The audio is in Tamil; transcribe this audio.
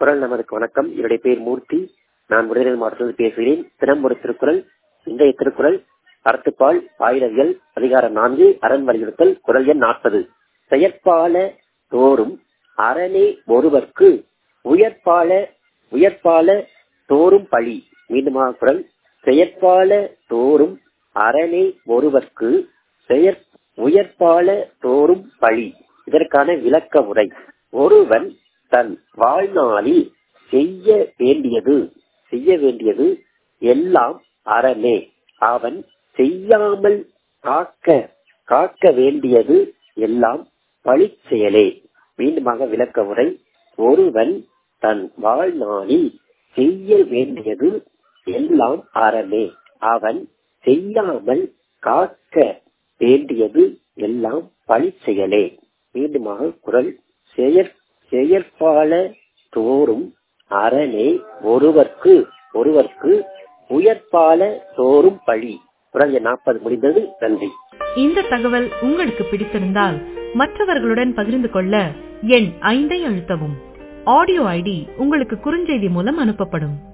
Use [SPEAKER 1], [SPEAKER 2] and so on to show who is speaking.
[SPEAKER 1] குரல் நமதுக்கு வணக்கம் என்னுடைய பேர் மூர்த்தி நான் விருதுநகர் மாவட்டத்தில் பேசுகிறேன் தினம் ஒரு திருக்குறள் இன்றைய திருக்குறள் அறத்துப்பால் ஆயுதவியல் அதிகாரம் நான்கு அரண் வலியுறுத்தல் குரல் எண் நாற்பது செயற்பால தோறும் அரணே ஒருவர்க்கு உயர்பால உயர்பால தோறும் பழி மீண்டுமாக குரல் செயற்பால தோறும் அரணே ஒருவர்க்கு செயற் உயர்பால தோறும் பழி இதற்கான விளக்க உரை ஒருவன் தன் வாழ்நாளில் செய்ய வேண்டியது செய்ய வேண்டியது எல்லாம் அறமே அவன் செய்யாமல் காக்க காக்க வேண்டியது எல்லாம் பழிச்செயலே மீண்டுமாக விளக்க உரை ஒருவன் தன் வாழ்நாளில் செய்ய வேண்டியது எல்லாம் அறமே அவன் செய்யாமல் காக்க வேண்டியது எல்லாம் பழிச்செயலே மீண்டுமாக குரல் செயற் செயற்பால தோறும் அரணே ஒருவர்க்கு ஒருவர்க்கு உயர்பால தோறும் பழி குரல் நாற்பது முடிந்தது நன்றி
[SPEAKER 2] இந்த தகவல் உங்களுக்கு பிடித்திருந்தால் மற்றவர்களுடன் பகிர்ந்து கொள்ள எண் ஐந்தை அழுத்தவும் ஆடியோ ஐடி உங்களுக்கு குறுஞ்செய்தி மூலம் அனுப்பப்படும்